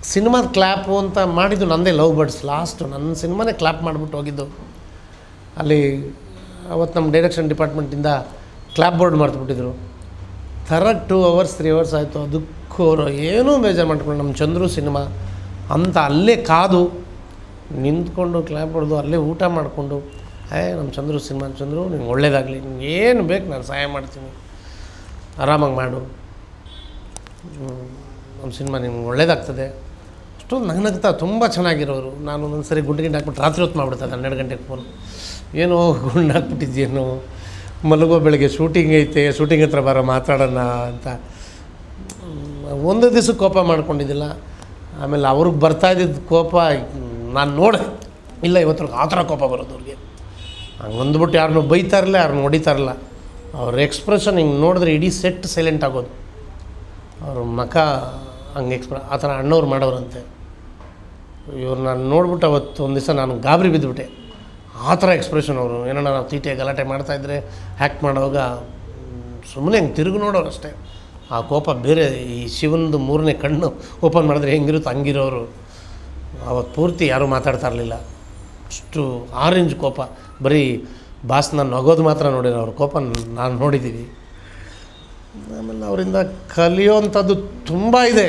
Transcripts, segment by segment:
ಸಿನಿಮಾದ ಕ್ಲ್ಯಾಪು ಅಂತ ಮಾಡಿದ್ದು ನಂದೇ ಲವ್ ಬರ್ಡ್ಸ್ ಲಾಸ್ಟು ನನ್ನ ಸಿನಿಮಾನೇ ಕ್ಲ್ಯಾಪ್ ಮಾಡಿಬಿಟ್ಟು ಹೋಗಿದ್ದು ಅಲ್ಲಿ ಅವತ್ತು ನಮ್ಮ ಡೈರೆಕ್ಷನ್ ಡಿಪಾರ್ಟ್ಮೆಂಟಿಂದ ಕ್ಲ್ಯಾಪ್ ಬೋರ್ಡ್ ಮಾಡ್ಬಿಟ್ಟಿದ್ರು ಥರಗ್ ಟೂ ಅವರ್ಸ್ ತ್ರೀ ಅವರ್ಸ್ ಆಯಿತು ಅದಕ್ಕೂ ಅವರು ಏನೂ ಬೇಜಾರು ಮಾಡ್ಕೊಂಡು ನಮ್ಮ ಚಂದ್ರು ಸಿನಿಮಾ ಅಂತ ಅಲ್ಲೇ ಕಾದು ನಿಂತ್ಕೊಂಡು ಕ್ಲ್ಯಾಪ್ ಹೊಡೆದು ಅಲ್ಲೇ ಊಟ ಮಾಡಿಕೊಂಡು ಏ ನಮ್ಮ ಚಂದ್ರು ಸಿನಿಮಾ ಚಂದ್ರು ನಿಂಗೆ ಒಳ್ಳೇದಾಗಲಿ ನಿಂಗೆ ಏನು ಬೇಕು ನಾನು ಸಹಾಯ ಮಾಡ್ತೀನಿ ಆರಾಮಾಗಿ ಮಾಡು ಹ್ಮ್, ನಮ್ಮ ಸಿನಿಮಾ ನಿಮ್ಗೆ ಒಳ್ಳೇದಾಗ್ತದೆ ಅಷ್ಟೊಂದು ನಗ್ನಗ್ತಾ ತುಂಬ ಚೆನ್ನಾಗಿರೋರು ನಾನು ಒಂದೊಂದು ಸರಿ ಗುಂಡು ಗಿಂಡು ಹಾಕ್ಬಿಟ್ಟು ರಾತ್ರಿ ಹೊತ್ತು ಮಾಡ್ಬಿಡ್ತದೆ ಹನ್ನೆರಡು ಗಂಟೆಗೆ ಫೋನ್ ಏನೋ ಗುಂಡು ಹಾಕ್ಬಿಟ್ಟಿದ್ಯೇನೋ ಮಲಗೋ ಬೆಳಗ್ಗೆ ಶೂಟಿಂಗ್ ಐತೆ ಶೂಟಿಂಗ್ ಹತ್ರ ಬರೋ ಮಾತಾಡೋಣ ಅಂತ ಹ್ಮ್, ಒಂದು ದಿವಸ ಕೋಪ ಮಾಡ್ಕೊಂಡಿದ್ದಿಲ್ಲ ಆಮೇಲೆ ಅವ್ರಿಗೆ ಬರ್ತಾ ಇದ್ದಿದ್ದು ಕೋಪ ನಾನು ನೋಡೆ ಇಲ್ಲ ಇವತ್ತು ಆ ಥರ ಕೋಪ ಬರೋದು ಅವ್ರಿಗೆ ಹಂಗೆ ಅಂದ್ಬಿಟ್ಟು ಯಾರನ್ನೂ ಬೈತಾ ಇರಲ್ಲ ಯಾರನ್ನೂ ಹೊಡಿತಾ ಇರಲ್ಲ ಅವ್ರ ಎಕ್ಸ್ಪ್ರೆಷನ್ ಹಿಂಗೆ ನೋಡಿದ್ರೆ ಇಡೀ ಸೆಟ್ ಸೈಲೆಂಟ್ ಆಗೋದು ಅವ್ರ ಮಖ ಹಂಗೆ ಎಕ್ಸ್ಪ್ರ ಆ ಥರ ಅಣ್ಣವ್ರು ಮಾಡೋರಂತೆ ಇವ್ರು ನಾನು ನೋಡ್ಬಿಟ್ಟು ಅವತ್ತು ಒಂದು ದಿವಸ ನಾನು ಗಾಬರಿ ಬಿದ್ದುಬಿಟ್ಟೆ ಆ ಥರ ಎಕ್ಸ್ಪ್ರೆಷನ್ ಅವರು ಏನೋ ನಾವು ತೀಟೆ ಗಲಾಟೆ ಮಾಡ್ತಾಯಿದ್ರೆ ಹ್ಯಾಕ್ಟ್ ಮಾಡುವಾಗ ಸುಮ್ಮನೆ ಹಂಗೆ ತಿರುಗಿ ನೋಡೋರು ಅಷ್ಟೇ ಆ ಕೋಪ ಬೇರೆ ಈ ಶಿವನದು ಮೂರನೇ ಕಣ್ಣು ಓಪನ್ ಮಾಡಿದ್ರೆ ಹೆಂಗಿರುತ್ತೆ ಹಂಗಿರೋರು ಅವತ್ತು ಪೂರ್ತಿ ಯಾರೂ ಮಾತಾಡ್ತಾ ಇರಲಿಲ್ಲ ಅಷ್ಟು ಆರೆಂಜ್ ಕೋಪ ಬರೀ ಬಾಸ್ನ ನಗೋದು ಮಾತ್ರ ನೋಡಿರೋ ಅವ್ರ ಕೋಪ ನಾನು ನೋಡಿದ್ದೀವಿ ಆಮೇಲೆ ಅವರಿಂದ ಕಲಿಯೋವಂಥದ್ದು ತುಂಬ ಇದೆ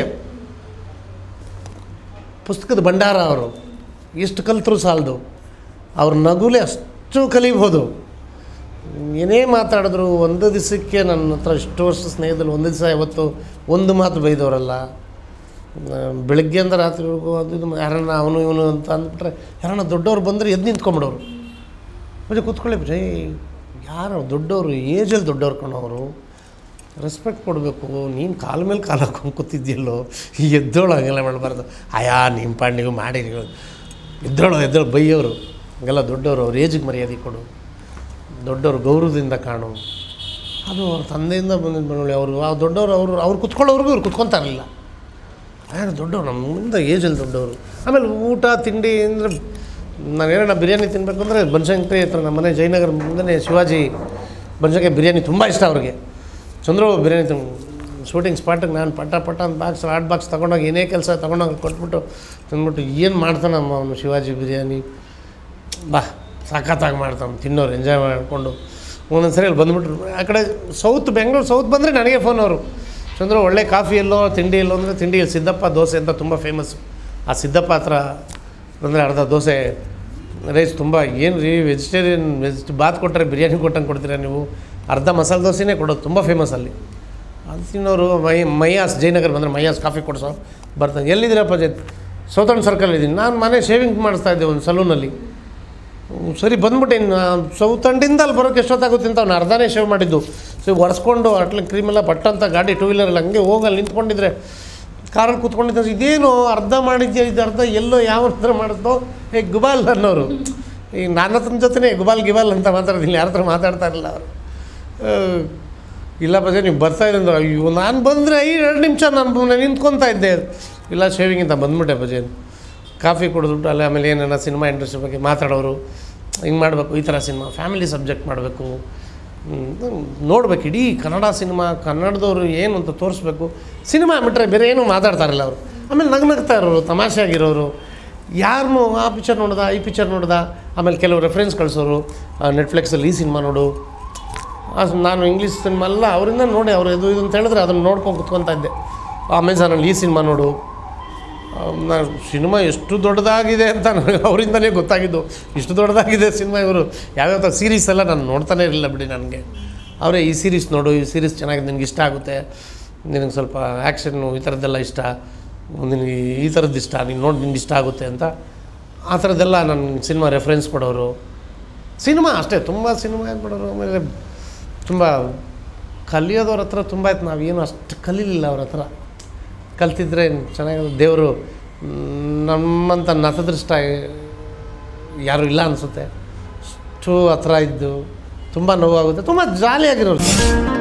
ಪುಸ್ತಕದ ಭಂಡಾರ ಅವರು ಎಷ್ಟು ಕಲಿತರೂ ಸಾಲದು ಅವ್ರ ನಗುಲೇ ಅಷ್ಟು ಕಲಿಬೋದು ಏನೇ ಮಾತಾಡಿದ್ರು ಒಂದು ದಿವಸಕ್ಕೆ ನನ್ನ ಹತ್ರ ಇಷ್ಟು ವರ್ಷ ಸ್ನೇಹದಲ್ಲಿ ಒಂದು ದಿವಸ ಯಾವತ್ತು ಒಂದು ಮಾತು ಬೈದವರಲ್ಲ ಆ, ಬೆಳಗ್ಗೆಯಿಂದ ರಾತ್ರಿವರೆಗೂ ಅದು ಇದು ಯಾರನ್ನ ಅವನು ಇವನು ಅಂತ ಅಂದ್ಬಿಟ್ರೆ ಯಾರನ್ನ ದೊಡ್ಡವ್ರು ಬಂದರೆ ಎದ್ದು ನಿಂತ್ಕೊಂಬಿಡೋರು ಮತ್ತೆ ಕೂತ್ಕೊಳ್ಳಿ ಬರೀ ಯಾರು ದೊಡ್ಡವರು ಏಜಲ್ಲಿ ದೊಡ್ಡವ್ರು ಕಣವರು ರೆಸ್ಪೆಕ್ಟ್ ಕೊಡಬೇಕು ನೀನು ಕಾಲ ಮೇಲೆ ಕಾಲು ಹಾಕೊಂಡು ಕೂತಿದ್ಯಲ್ಲೋ ಎದ್ದೋಳು ಹಂಗೆಲ್ಲ ಮಾಡಬಾರ್ದು ಅಯಾ ನಿಮ್ಮ ಪಾಂಡಿಗೂ ಮಾಡಿ ನೀವು ಎದ್ದೋಳು ಎದ್ದೋಳು ಬೈಯೋರು ಹಂಗೆಲ್ಲ ದೊಡ್ಡವರು ಅವ್ರ ಏಜಿಗೆ ಮರ್ಯಾದೆ ಕೊಡು ದೊಡ್ಡವರು ಗೌರವದಿಂದ ಕಾಣು ಅದು ಅವ್ರ ತಂದೆಯಿಂದ ಬಂದಿದ್ದು ಬನ್ನುಳ್ಳಿ ಅವರು ಆ ದೊಡ್ಡವರು ಅವರು ಅವ್ರು ಕುತ್ಕೊಳ್ಳೋರ್ಗೂ ಇವ್ರು ಕುತ್ಕೊತಾ ಇರಲಿಲ್ಲ ಯಾರು ದೊಡ್ಡವರು ನಮ್ಮ ಮುಂದೆ ಏಜಲ್ಲಿ ದೊಡ್ಡವರು ಆಮೇಲೆ ಊಟ ತಿಂಡಿ ಅಂದರೆ ನಾನು ಏನೋ ಬಿರಿಯಾನಿ ತಿನ್ನಬೇಕು ಅಂದರೆ ಬನಶಂಕರಿ ಹತ್ರ ನಮ್ಮ ಮನೆ ಜಯನಗರ ಮುಂದೆ ಶಿವಾಜಿ ಬನಶಂಕರಿ ಬಿರಿಯಾನಿ ತುಂಬ ಇಷ್ಟ ಅವ್ರಿಗೆ ಚಂದ್ರು ಬಿರಿಯಾನಿ ತಿನ್ ಶೂಟಿಂಗ್ ಸ್ಪಾಟಿಗೆ ನಾನು ಪಟ ಪಟ ಅಂತ ಬಾಕ್ಸ್ ಆಟ್ ಬಾಕ್ಸ್ ತೊಗೊಂಡೋಗಿ ಏನೇ ಕೆಲಸ ತೊಗೊಂಡೋಗಿ ಕೊಟ್ಬಿಟ್ಟು ತಿಂದ್ಬಿಟ್ಟು ಏನು ಮಾಡ್ತಾನಮ್ಮ ಅವನು ಶಿವಾಜಿ ಬಿರಿಯಾನಿ ಬಾ ಸಖತ್ತಾಗಿ ಮಾಡ್ತಾನೆ ತಿನ್ನೋರು ಎಂಜಾಯ್ ಮಾಡಿಕೊಂಡು ಒಂದೊಂದು ಸರಿ ಅಲ್ಲಿ ಬಂದುಬಿಟ್ರು ಆ ಕಡೆ ಸೌತ್ ಬೆಂಗಳೂರು ಸೌತ್ ಬಂದರೆ ನನಗೆ ಫೋನ್ ಅವರು ಚಂದ್ರ ಒಳ್ಳೆ ಕಾಫಿ ಎಲ್ಲೋ ತಿಂಡಿ ಎಲ್ಲೋ ಅಂದರೆ ತಿಂಡಿ ಇಲ್ಲಿ ಸಿದ್ದಪ್ಪ ದೋಸೆ ಅಂತ ತುಂಬ ಫೇಮಸ್ಸು ಆ ಸಿದ್ದಪ್ಪ ಹತ್ರ ಅಂದರೆ ಅರ್ಧ ದೋಸೆ ರೈಸ್ ತುಂಬ ಏನು ರೀ ವೆಜಿಟೇರಿಯನ್ ವೆಜ್ ಬಾತ್ ಕೊಟ್ಟರೆ ಬಿರಿಯಾನಿ ಕೊಟ್ಟಂಗೆ ಕೊಡ್ತೀರಾ ನೀವು ಅರ್ಧ ಮಸಾಲೆ ದೋಸೆನೇ ಕೊಡೋದು ತುಂಬ ಫೇಮಸ್ ಅಲ್ಲಿ ಅದು ತಿನ್ನೋರು ಮೈ ಮೈಯಾಸ್ ಜಯನಗರ ಬಂದರೆ ಮೈಯಾಸ್ ಕಾಫಿ ಕೊಡಿಸೋ ಬರ್ತಾನೆ ಎಲ್ಲಿದ್ದೀರಪ್ಪ ಜೈ ಸೌತರ್ನ್ ಸರ್ಕಲ್ ಇದ್ದೀನಿ ನಾನು ಮನೆ ಶೇವಿಂಗ್ ಮಾಡಿಸ್ತಾ ಇದ್ದೆ ಒಂದು ಸಲೂನಲ್ಲಿ ಹ್ಮ್, ಸರಿ ಬಂದ್ಬಿಟ್ಟೆ ಇನ್ನು ಸೌತಂಡಿಂದ ಅಲ್ಲಿ ಬರೋಕ್ಕೆ ಎಷ್ಟೊತ್ತಾಗುತ್ತೆ ಅಂತ ಅವ್ನು ಅರ್ಧನೇ ಶೇವ್ ಮಾಡಿದ್ದು ಸೊ ಒರೆಸ್ಕೊಂಡು ಅಟ್ಲ ಕ್ರೀಮೆಲ್ಲ ಪಟ್ಟಂತ ಗಾಡಿ ಟೂ ವೀಲರಲ್ಲಿ ಹಂಗೆ ಹೋಗಿ ಅಲ್ಲಿ ನಿಂತ್ಕೊಂಡಿದ್ರೆ ಕಾರಲ್ಲಿ ಕೂತ್ಕೊಂಡಿದ್ದ ಇದೇನು ಅರ್ಧ ಮಾಡಿದ್ಯಾ ಇದು ಅರ್ಧ ಎಲ್ಲೋ ಯಾವ ಹತ್ರ ಮಾಡಿದ್ನೋ ಏ ಗುಬಾಲ್ ಅನ್ನೋರು ಈಗ ನನ್ನ ಹತ್ರ ಜೊತೆನೇ ಗುಬಾಲ್ ಗಿಬಾಲ್ ಅಂತ ಮಾತಾಡೋದಿಲ್ಲ ಯಾರ ಹತ್ರ ಮಾತಾಡ್ತಾ ಇರಲಿಲ್ಲ ಅವರು ಇಲ್ಲ ಬಜೆ ನೀವು ಬರ್ತಾ ಇದ್ದಂದ್ರೆ ಅಯ್ಯೋ ನಾನು ಬಂದರೆ ಐದು ಎರಡು ನಿಮಿಷ ನಾನು ನಿಂತ್ಕೊತಾ ಇದ್ದೆ ಇಲ್ಲ ಶೇವಿಂಗ್ ಅಂತ ಬಂದ್ಬಿಟ್ಟೆ ಬಜೆ ಕಾಫಿ ಕುಡಿದ್ಬಿಟ್ಟು ಅಲ್ಲೇ ಆಮೇಲೆ ಏನೇನೋ ಸಿನಿಮಾ ಇಂಡಸ್ಟ್ರಿ ಬಗ್ಗೆ ಮಾತಾಡೋರು ಹಿಂಗೆ ಮಾಡಬೇಕು ಈ ಥರ ಸಿನಿಮಾ ಫ್ಯಾಮಿಲಿ ಸಬ್ಜೆಕ್ಟ್ ಮಾಡಬೇಕು ನೋಡ್ಬೇಕು ಇಡೀ ಕನ್ನಡ ಸಿನಿಮಾ ಕನ್ನಡದವರು ಏನು ಅಂತ ತೋರಿಸ್ಬೇಕು ಸಿನಿಮಾ ಬಿಟ್ಟರೆ ಬೇರೆ ಏನೂ ಮಾತಾಡ್ತಾ ಇರಲ್ಲ ಅವರು ಆಮೇಲೆ ನಗ್ ನಗ್ತಾ ಇರೋರು ತಮಾಷೆಯಾಗಿರೋರು ಯಾರನ್ನೂ ಆ ಪಿಕ್ಚರ್ ನೋಡ್ದ ಈ ಪಿಕ್ಚರ್ ನೋಡ್ದ ಆಮೇಲೆ ಕೆಲವು ರೆಫರೆನ್ಸ್ ಕಳಿಸೋರು ನೆಟ್ಫ್ಲಿಕ್ಸಲ್ಲಿ ಈ ಸಿನಿಮಾ ನೋಡು ಆ ಸ್- ನಾನು ಇಂಗ್ಲೀಷ್ ಸಿನಿಮಾ ಎಲ್ಲ ಅವರಿಂದ ನೋಡಿ ಅವರು ಇದು ಇದು ಅಂತ ಹೇಳಿದ್ರೆ ಅದನ್ನು ನೋಡ್ಕೊಂಡು ಕುತ್ಕೊತಾ ಇದ್ದೆ ಅಮೆಝಾನಲ್ಲಿ ಈ ಸಿನಿಮಾ ನೋಡು ನಾನು ಸಿನಿಮಾ ಎಷ್ಟು ದೊಡ್ಡದಾಗಿದೆ ಅಂತ ನನಗೆ ಅವರಿಂದಲೇ ಗೊತ್ತಾಗಿದ್ದು ಇಷ್ಟು ದೊಡ್ಡದಾಗಿದೆ ಸಿನಿಮಾ ಇವರು ಯಾವ್ಯಾವ ಸೀರೀಸ್ ಎಲ್ಲ ನಾನು ನೋಡ್ತಾನೆ ಇರಲಿಲ್ಲ ಬಿಡಿ ನನಗೆ ಅವರೇ ಈ ಸೀರೀಸ್ ನೋಡು ಈ ಸೀರೀಸ್ ಚೆನ್ನಾಗಿದೆ ನಿನಗೆ ಇಷ್ಟ ಆಗುತ್ತೆ ನಿನಗೆ ಸ್ವಲ್ಪ ಆ್ಯಕ್ಷನ್ನು ಈ ಥರದ್ದೆಲ್ಲ ಇಷ್ಟ ನಿನಗೆ ಈ ಥರದ್ದು ಇಷ್ಟ ನೀನು ನೋಡಿ ನಿನ್ಗೆ ಇಷ್ಟ ಆಗುತ್ತೆ ಅಂತ ಆ ಥರದ್ದೆಲ್ಲ ನನ್ನ ಸಿನಿಮಾ ರೆಫರೆನ್ಸ್ ಕೊಡೋರು ಸಿನಿಮಾ ಅಷ್ಟೇ ತುಂಬ ಸಿನಿಮಾ ಕೊಡೋರು ಆಮೇಲೆ ತುಂಬ ಕಲಿಯೋದವ್ರ ಹತ್ರ ತುಂಬ ಆಯ್ತು ನಾವೇನು ಅಷ್ಟು ಕಲೀಲಿಲ್ಲ ಅವ್ರ ಹತ್ರ ಕಲ್ತಿದ್ರೆ ಚೆನ್ನಾಗಿ ದೇವರು ನಮ್ಮಂಥ ನತದೃಷ್ಟ ಯಾರೂ ಇಲ್ಲ ಅನಿಸುತ್ತೆ ಅಷ್ಟು ಹತ್ರ ಇದ್ದು ತುಂಬ ನೋವಾಗುತ್ತೆ ತುಂಬ ಜಾಲಿಯಾಗಿರೋರು